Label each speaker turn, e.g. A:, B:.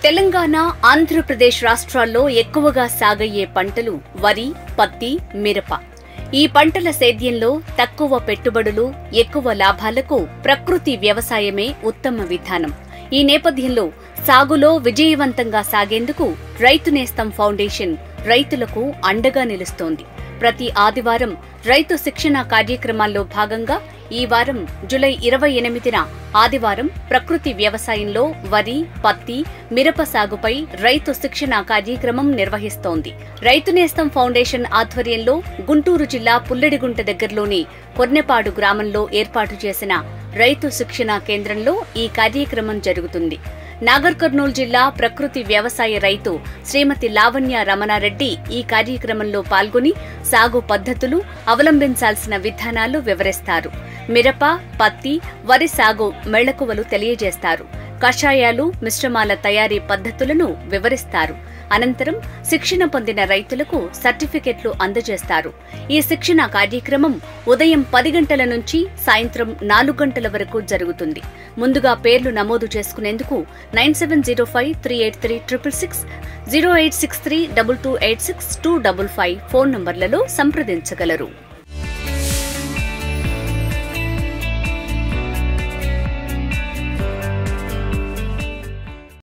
A: తెలంగాణ ఆంధ్రప్రదేశ్ రాష్ట్రాల్లో ఎక్కువగా సాగయ్యే పంటలు వరి పత్తి మిరప ఈ పంటల సేద్యంలో తక్కువ పెట్టుబడులు ఎక్కువ లాభాలకు ప్రకృతి వ్యవసాయమే ఉత్తమ విధానం ఈ నేపథ్యంలో సాగులో విజయవంతంగా సాగేందుకు రైతు నేస్తం ఫౌండేషన్ రైతులకు అండగా నిలుస్తోంది ప్రతి ఆదివారం రైతు శిక్షణ కార్యక్రమాల్లో భాగంగా ఈ వారం జులై ఇరవై ఎనిమిదిన ఆదివారం ప్రకృతి వ్యవసాయంలో వరి పత్తి మిరప సాగుపై రైతు శిక్షణ కార్యక్రమం నిర్వహిస్తోంది రైతు నేస్తం ఫౌండేషన్ ఆధ్వర్యంలో గుంటూరు జిల్లా పుల్లెడిగుంట దగ్గరలోని కొర్నెపాడు గ్రామంలో ఏర్పాటు చేసిన రైతు శిక్షణ కేంద్రంలో ఈ కార్యక్రమం జరుగుతుంది నాగర్ కర్నూలు జిల్లా ప్రకృతి వ్యవసాయ రైతు శ్రీమతి లావణ్య రమణారెడ్డి ఈ కార్యక్రమంలో పాల్గొని సాగు పద్ధతులు అవలంబించాల్సిన విధానాలు వివరిస్తారు మిరప పత్తి వరి సాగు మెళకువలు తెలియజేస్తారు కషాయాలు మిశ్రమాల తయారీ పద్ధతులను వివరిస్తారు అనంతరం శిక్షణ పొందిన రైతులకు సర్టిఫికెట్లు అందజేస్తారు ఈ శిక్షణ కార్యక్రమం ఉదయం పది గంటల నుంచి సాయంత్రం నాలుగు గంటల వరకు జరుగుతుంది ముందుగా పేర్లు నమోదు చేసుకునేందుకు nine seven zero five three eight three triple six zero eight six three double two eight six two double five phone నంబర్లలో సంప్రదించగలరు